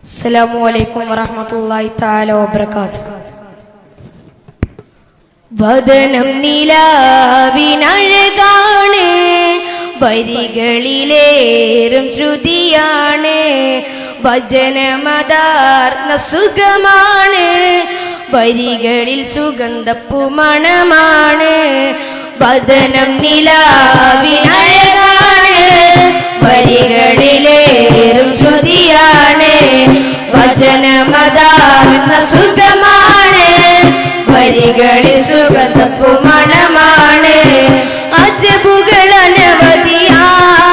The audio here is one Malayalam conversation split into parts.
അസ്സലാമു അലൈക്കും വറഹ്മത്തുള്ളാഹി തആല വബറകാത്ത് വദനം നിലാവിനഴകാണ് വരികളിലേറും ശ്രുതിയാണ് വചനമതാർന്ന സുഖമാണ് വരികളിൽ സുഗന്ധപ്പുമണമാണ് വദനം നിലാവിനഴകാണ് വരികളിലേറും ശ്രുതിയാണ് വചനമതാർന്ന സുഖമാണ് വരികളിൽ സുഗന്ധപ്പുമണമാണ് അജബുകൾ അനവധിയാ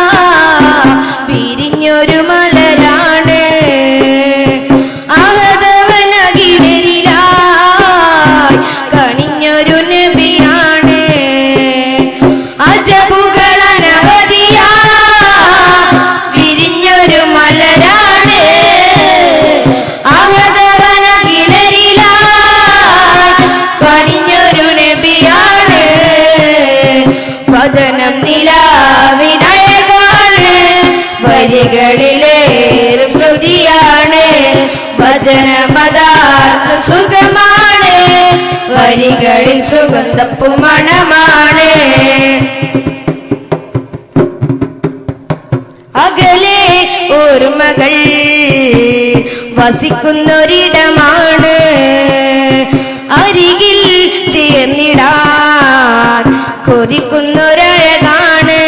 വിരിഞ്ഞൊരു മലരാണ് അഹതവനകിലരിലായി കണിഞ്ഞൊരു നബിയാണ് അജബുകൾ അനവധിയാ വിരിഞ്ഞൊരു മലരാണ് അഹതവനകിലരിലായി കണിഞ്ഞൊരു നബിയാണ് വദനം നിലാവിനയകാണ് വരികളിലേറും ശ്രുതിയാണ് വചനമതാർന്ന സുഖമാണ് വരികളിൽ സുഗന്ധപ്പുമണമാണ് അകലെ ഓർമ്മകൾ വസിക്കുന്നൊരിടമാണ് അരികിൽ ചേർന്നിടാൻ കൊതിക്കുന്നൊരഴകാണ്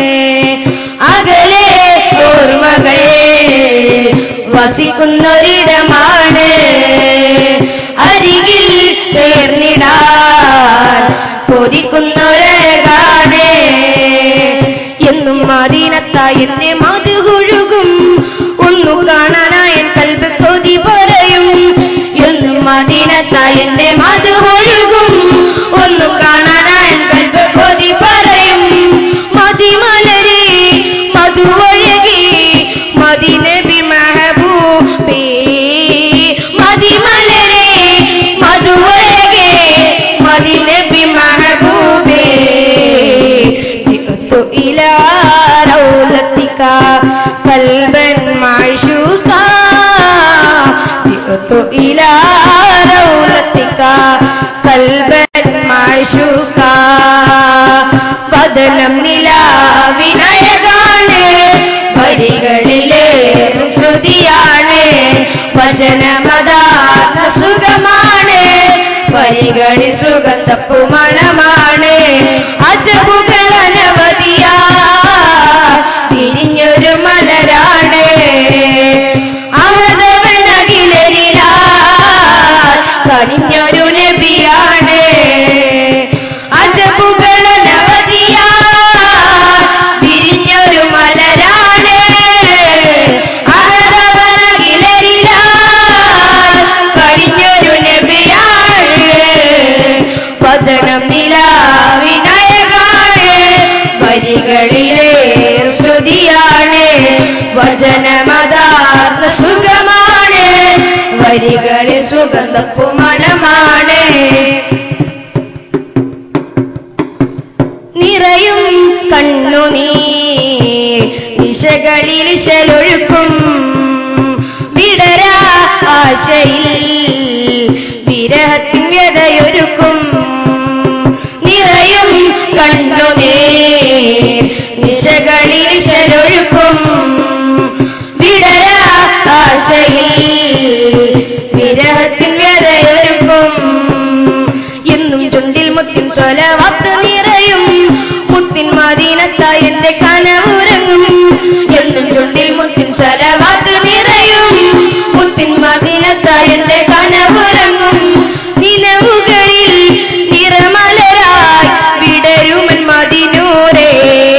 അകലെ ഓർമ്മകൾ വസിക്കുന്നൊരിടമാണ് അരികിൽ ചേർന്നിടാൻ കൊതിക്കുന്നൊരഴകാണ് എന്നും മദീനത്തായി എന്നെ മതുകൊഴുകും ഒന്നു കാണാനായി എൻ കൽബ് കൊതി പറയും എന്നും മദീനത്തായി എന്റെ മതുകൊഴുകും ഒന്നു കാണാനായി എൻ കൽബ് കൊതി പറയും മതിമലരെ മധുവഴകി മദിനബി മെഹബൂബി മതിമലരെ മധുവഴകി മദിനബി മെഹബൂബി جئت إلى رولتك قلبا معشوقا جئت إلى رولتك قلبا معشوقا വദനം നിലാവിനയകാണ് വരികളിലേറും ശ്രുതിയാണ് വചനമതാർന്ന സുഖമാണ് വരികളിൽ സുഗന്ധപ്പുമണമാണ് അജബുകൾ അനവധിയാ വിരിഞ്ഞൊരു മലരാണ് അഹതവനകിലരിലാ കനിഞ്ഞൊരു നബിയാണ് അജബുകൾ അനവധിയാ വിരിഞ്ഞൊരു മലരാണ് അഹതവനകിലരിലാ കനിഞ്ഞൊരു നബിയാണ് പതനം നിലാവിനയകാണ് വരികളിലെ ശ്രുതിയാണ് വചനമതാർന്ന സുഖമാണ് വരികളിൽ സുഗന്ധപ്പുമണമാണ് നിറയും കണ്ണുനീ ദിശകളിൽ ശലൊഴുക്കും വിടരാ ആശയിൽ വിരഹത്തിൻ വ്യതയൊരുക്കും നിറയും കണ്ണുനീ ദിശകളിൽ ശലൊഴുക്കും വിടരാ ആശയിൽ വിരഹത്തിൻ വ്യതയൊരുക്കും എന്നും ചുണ്ടിൽ മുത്തിൻ സ്വലവാത്ത് നിറയും മുത്തിൻ മദീനത്തായി എന്റെ കനവുറങ്ങും എന്നും ചുണ്ടിൽ മുത്തിൻ സ്വലവാത്ത് നിറയും മുത്തിൻ മദീനത്തായി എന്റെ കനവുറങ്ങും നിലവുകളിൽ നിറമലരായി വിടരുമൻ മദിനൂരേ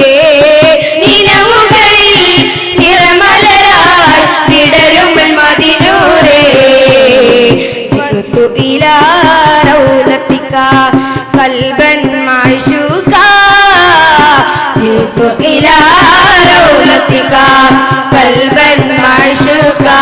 നിലവുകളിൽ നിറമലരായി വിടരുമൻ മദിനൂരേ جئت إلى رولتك قلبا معشوقا جئت إلى رولتك قلبا معشوقا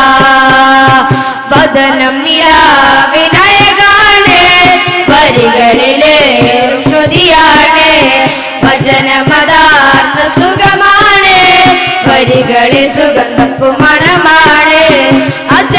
വദനം നിലാവിനയകാണ് വരികളിലെ ശ്രുതിയാണ് വചനമതാർന്ന സുഖമാണ് വരികളിൽ സുഗന്ധപ്പുമണമാണ് അജ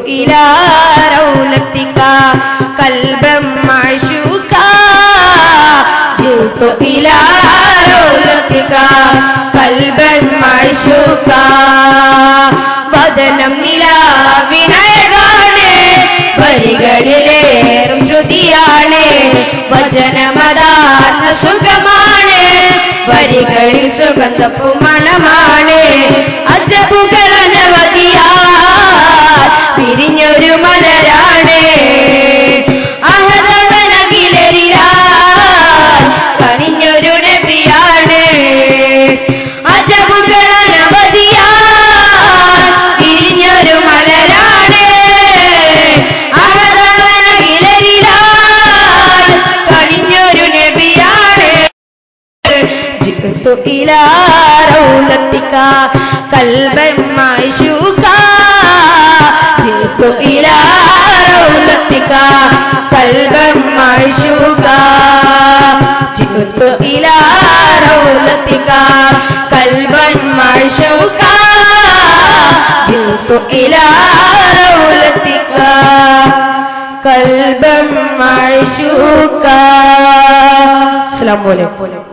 إلى رولتك قلبا معشوقا جئت إلى رولتك قلبا معشوقا വദനം നിലാവിനഴകാണ് വരികളിലേറും ശ്രുതിയാണ് വചനമതാർന്ന സുഖമാണ് വരികളിൽ സുഗന്ധപ്പു മണമാണ് അജബുകൾ അനവധിയാ പിരിഞ്ഞൊരു മലരാണ് അഹതവനകിലരിലാ കനിഞ്ഞൊരു നബിയാണ് അജബുകൾ അനവധിയാ പിരിഞ്ഞൊരു മലരാണ് അഹതവനകിലരിലാ കനിഞ്ഞൊരു നബിയാണ് جئت إلى رولتك قلبا معشوقا جئت إلى رولتك قلبا معشوقا جئت إلى رولتك قلبا معشوقا جئت إلى رولتك قلبا معشوقا السلام عليكم